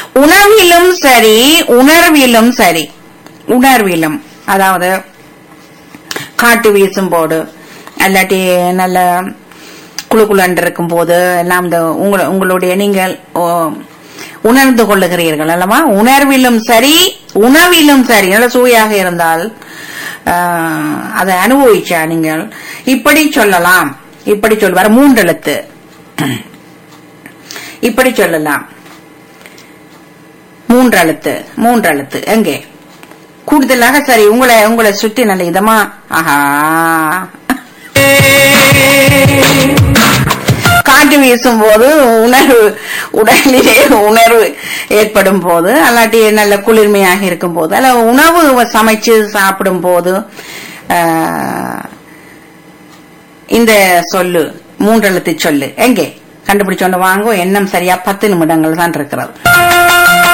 உணவிலும் சரி உணர்விலும் சரி உணர்விலும் அதாவது காட்டு வீசும் போது அல்லாட்டி நல்ல குழு குழுன்னு இருக்கும் போது எல்லாம் இந்த உங்கள- உங்களுடைய நீங்கள் ஓ, உணர்ந்து கொள்ளுகிறீர்கள் அல்லவா உணர்விலும் சரி உணவிலும் சரி நல்ல சுவையாக இருந்தால் ஆஹ், அதை அனுபவிச்சா நீங்கள் இப்படி சொல்லலாம் இப்படி சொல்வார் மூன்றெழுத்து இப்படி சொல்லலாம் மூன்றெழுத்து மூன்றெழுத்து எங்கே கூடுதலாக சரி உங்களை உங்களை சுற்றி நல்ல இதமா ஆஹா காற்று வீசும் போது உணர்வு உடலிலே உணர்வு ஏற்படும் போது அல்லாட்டி நல்ல குளிர்மையாக இருக்கும் போது அல்ல உணவு சமைச்சு சாப்பிடும் போது ஆஹ், இந்த சொல்லு மூன்றெழுத்து சொல்லு எங்கே கண்டுபிடிச்சோண்டு வாங்க எண்ணம் சரியா பத்து நிமிடங்கள் தான் இருக்கிறது